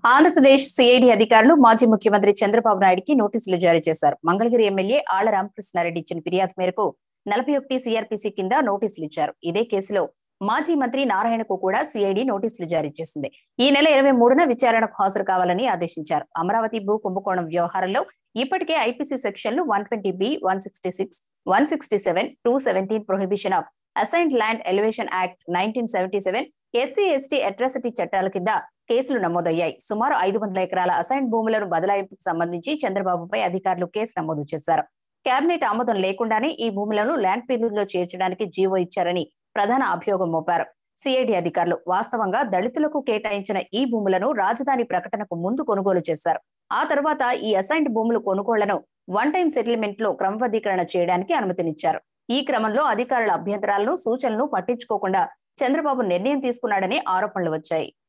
Andhra Pradesh CID అధికారులు మాజీ ముఖ్యమంత్రి చంద్రబాబు నాయుడుకి నోటీసులు జారీ చేశారు మంగళగిరి ఎమ్మెల్యే ఆళ్ల రామకృష్ణారెడ్డి ఇచ్చిన ఫిర్యాదు మేరకు నలభై ఒకటి సిఆర్పిసి కింద నోటీసులు ఇచ్చారు ఇదే కేసులో మాజీ మంత్రి నారాయణకు కూడా సిఐడి నోటీసులు జారీ చేసింది ఈ నెల ఇరవై మూడున విచారణకు హాజరు కావాలని ఆదేశించారు అమరావతి భూ కుంభకోణం వ్యవహారంలో ఇప్పటికే ఐపీసీ సెక్షన్లు one twenty B one sixty six one sixty seven two seventeen prohibition of assigned land elevation act nineteen seventy seven SC ST atrocity చట్టాల కింద కేసులు నమోదయ్యాయి సుమారు ఐదు వందల ఎకరాల అసైన్ భూములను బదలాయింపుకు సంబంధించి చంద్రబాబుపై అధికారులు కేసు నమోదు చేశారు కేబినెట్ ఆమోదం లేకుండానే ఈ భూములను ల్యాండ్ పీలులో చేర్చడానికి జీవో ఇచ్చారని ప్రధాన అభియోగం మోపారు సిఐడి అధికారులు వాస్తవంగా దళితులకు కేటాయించిన ఈ భూములను రాజధాని ప్రకటనకు ముందు కొనుగోలు చేశారు ఆ తర్వాత ఈ అసైన్డ్ భూములు కొనుగోళ్లను వన్ టైం సెటిల్మెంట్ లో క్రమబద్ధీకరణ చేయడానికి అనుమతినిచ్చారు ఈ క్రమంలో అధికారుల అభ్యంతరాలను సూచనలను పట్టించుకోకుండా చంద్రబాబు నిర్ణయం తీసుకున్నాడని ఆరోపణలు వచ్చాయి